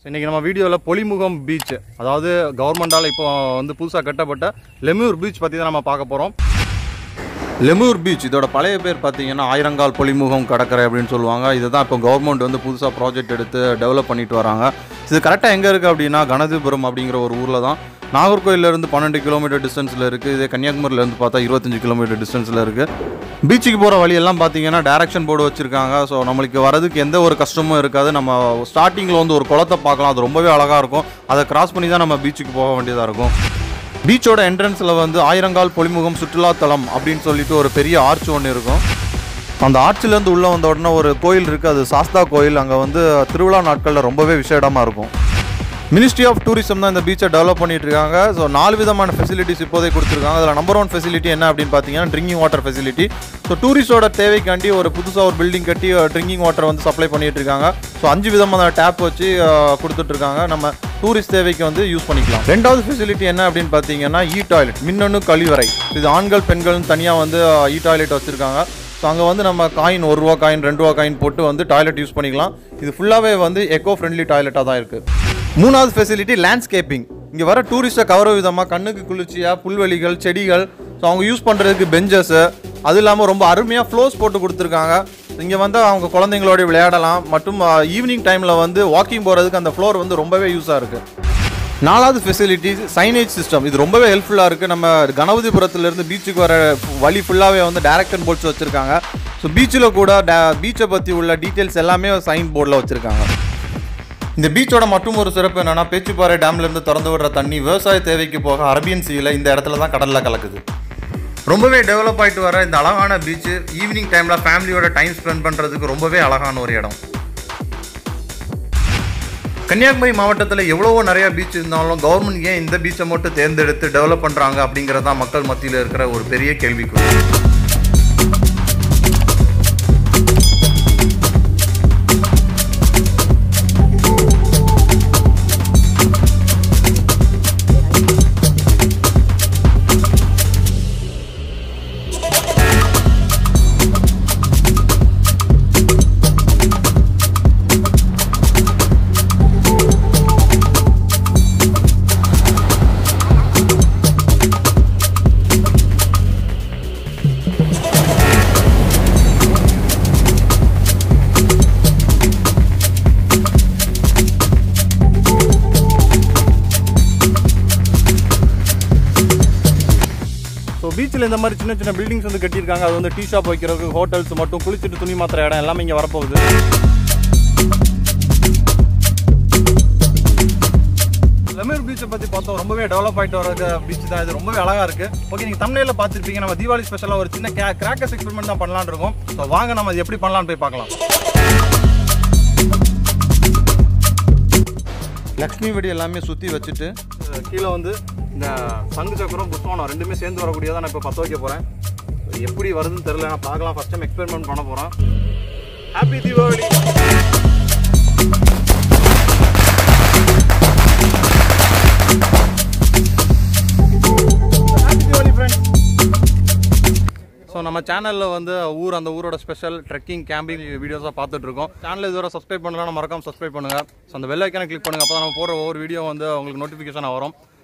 இன்னைக்கு நம்ம வீடியோவில் பொலிமுகம் பீச் அதாவது கவர்மெண்டால் இப்போ வந்து புதுசாக கட்டப்பட்ட லெமியூர் பீச் பற்றி தான் நம்ம பார்க்க போகிறோம் லெமூர் பீச் இதோட பழைய பேர் பார்த்தீங்கன்னா ஆயிரங்கால் பொலிமுகம் கடற்கரை அப்படின்னு சொல்லுவாங்க இதுதான் இப்போ கவர்மெண்ட் வந்து புதுசாக ப்ராஜெக்ட் எடுத்து டெவலப் பண்ணிட்டு வராங்க இது கரெக்டாக எங்கே இருக்குது அப்படின்னா கணதிபுரம் அப்படிங்கிற ஒரு ஊரில் தான் நாகர்கோயிலேருந்து பன்னெண்டு கிலோமீட்டர் டிஸ்டன்ஸில் இருக்குது இதே கன்னியாகுமரியிலேருந்து பார்த்தா இருபத்தஞ்சு கிலோமீட்டர் டிஸ்டன்ஸில் இருக்குது பீச்சுக்கு போகிற வழியெல்லாம் பார்த்தீங்கன்னா டைரக்ஷன் போர்டு வச்சுருக்காங்க ஸோ நம்மளுக்கு வரதுக்கு எந்த ஒரு கஷ்டமும் இருக்காது நம்ம ஸ்டார்டிங்கில் வந்து ஒரு குளத்தை பார்க்கலாம் அது ரொம்பவே அழகாக இருக்கும் அதை கிராஸ் பண்ணி தான் நம்ம பீச்சுக்கு போக வேண்டியதாக இருக்கும் பீச்சோட என்ட்ரன்ஸில் வந்து ஆயிரங்கால் பொலிமுகம் சுற்றுலாத்தலம் அப்படின்னு சொல்லிட்டு ஒரு பெரிய ஆர்ச் ஒன்று இருக்கும் அந்த ஆர்ச்சிலேருந்து உள்ளே வந்த உடனே ஒரு கோயில் இருக்குது அது சாஸ்தா கோயில் அங்கே வந்து திருவிழா நாட்களில் ரொம்பவே விசேடமாக இருக்கும் மினிஸ்ட்ரி ஆஃப் டூரிசம் தான் இந்த பீச்சை டெவலப் பண்ணிட்டு இருக்காங்க ஸோ நாலு விதமான ஃபெசிலிட்டிஸ் இப்போதே கொடுத்துருக்காங்க அதில் நம்பர் ஒன் ஃபெசிலிட்டி என்ன அப்படின்னு பார்த்தீங்கன்னா ட்ரிங்கிங் வாட்டர் ஃபெசிலிட்டி ஸோ டூரிஸ்டோட தேவைக்காண்டி ஒரு புதுசாக ஒரு பில்டிங் கட்டி ட்ரிங்கிங் வாட்டர் வந்து சப்ளை பண்ணிட்டு இருக்காங்க ஸோ அஞ்சு விதமான டேப் வச்சு அஹ், கொடுத்துட்டு இருக்காங்க நம்ம டூரிஸ்ட் தேவைக்கு வந்து யூஸ் பண்ணிக்கலாம் ரெண்டாவது ஃபெசிலிட்டி என்ன அப்படின்னு பார்த்தீங்கன்னா இ டாய்லெட் மின்னணு கழிவறை இது ஆண்கள் பெண்கள்னு தனியாக வந்து இ டாய்லெட் வச்சுருக்காங்க ஸோ அங்கே வந்து நம்ம காயின் ஒரு ரூபா காயின் ரெண்டு ரூபா காயின் போட்டு வந்து டாய்லெட் யூஸ் பண்ணிக்கலாம் இது ஃபுல்லாகவே வந்து எக்கோ ஃப்ரெண்ட்லி டாய்லெட்டாக தான் இருக்குது மூணாவது ஃபெசிலிட்டி லேண்ட்ஸ்கேப்பிங் இங்கே வர டூரிஸ்ட்டை கவர விதமாக கண்ணுக்கு குளிர்ச்சியாக புல்வெளிகள் செடிகள் ஸோ அவங்க யூஸ் பண்ணுறதுக்கு பெஞ்சஸ்ஸு அது இல்லாமல் ரொம்ப அருமையாக ஃப்ளோஸ் போட்டு கொடுத்துருக்காங்க இங்கே வந்து அவங்க குழந்தைங்களோட விளையாடலாம் மற்றும் ஈவினிங் டைமில் வந்து வாக்கிங் போகிறதுக்கு அந்த ஃப்ளோர் வந்து ரொம்பவே யூஸாக இருக்குது நாலாவது ஃபெசிலிட்டி சைனேஜ் சிஸ்டம் இது ரொம்பவே ஹெல்ப்ஃபுல்லாக இருக்குது நம்ம கணபதிபுரத்துலேருந்து பீச்சுக்கு வர வழி ஃபுல்லாகவே வந்து டைரக்ஷன் போர்ட்ஸ் வச்சுருக்காங்க ஸோ பீச்சில் கூட பீச்சை பற்றி உள்ள டீட்டெயில்ஸ் எல்லாமே சைன் போர்டில் வச்சுருக்காங்க இந்த பீச்சோட மற்றும் ஒரு சிறப்பு என்னன்னா பேச்சுப்பாறை டேம்லேருந்து திறந்து விடுற தண்ணி விவசாய தேவைக்கு போக அரபியன் சீல இந்த இடத்துல தான் கடலில் கலக்குது ரொம்பவே டெவலப் ஆகிட்டு வர இந்த அழகான பீச்சு ஈவினிங் டைமில் ஃபேமிலியோட டைம் ஸ்பெண்ட் பண்ணுறதுக்கு ரொம்பவே அழகான ஒரு இடம் கன்னியாகுமரி மாவட்டத்தில் எவ்வளவோ நிறைய பீச் இருந்தாலும் கவர்மெண்ட் ஏன் இந்த பீச்சை மட்டும் தேர்ந்தெடுத்து டெவலப் பண்ணுறாங்க அப்படிங்கிறது தான் மக்கள் மத்தியில் இருக்கிற ஒரு பெரிய கேள்விக்குறி ஸோ பீச்சில் இந்த மாதிரி சின்ன சின்ன பில்டிங்ஸ் வந்து கட்டியிருக்காங்க அது வந்து டீ ஷாப் வைக்கிறதுக்கு ஹோட்டல்ஸ் மட்டும் குளிச்சுட்டு துணி மாத்திர இடம் எல்லாமே இங்கே வரப்போகுது லெமூர் பீச்சை பற்றி பார்த்தோம் ரொம்பவே டெவலப் ஆகிட்டு வர பீச் தான் இது ரொம்பவே அழகாக இருக்குது ஓகே நீங்கள் தமிழில் பார்த்துருப்பீங்க நம்ம தீபாவளி ஸ்பெஷலாக ஒரு சின்ன கே கிராக்கர்ஸ் எக்ஸ்பெரிமெண்ட் தான் பண்ணலாம்னு இருக்கோம் ஸோ வாங்க நம்ம அது எப்படி பண்ணலாம்னு போய் பார்க்கலாம் லக்ஷ்மி வெடி எல்லாமே சுற்றி வச்சுட்டு கீழே வந்து இந்த சங்கு சக்கரம் புஷ்பவனம் ரெண்டுமே சேர்ந்து வரக்கூடியதான் நான் இப்போ பற்ற வைக்க போகிறேன் எப்படி வருதுன்னு தெரியல நான் பார்க்கலாம் ஃபஸ்ட் டைம் எக்ஸ்பெரிமெண்ட் பண்ண போகிறேன் happy Deepavali happy Deepavali friends so நம்ம சேனலில் வந்து ஊர் அந்த ஊரோட ஸ்பெஷல் ட்ரெக்கிங் கேம்பிங் வீடியோஸாக பார்த்துட்டு இருக்கோம் சேனல் இதுவரை சப்ஸ்கிரைப் பண்ணலாம் மறக்காம சப்ஸ்கிரைப் பண்ணுங்கள் ஸோ அந்த வெள்ளை ஐக்கானை கிளிக் பண்ணுங்கள் அப்போ நம்ம போகிற ஒவ்வொரு வீடியோ வந்து உங்களுக்கு நோட்டிஃபிகேஷனாக வரும்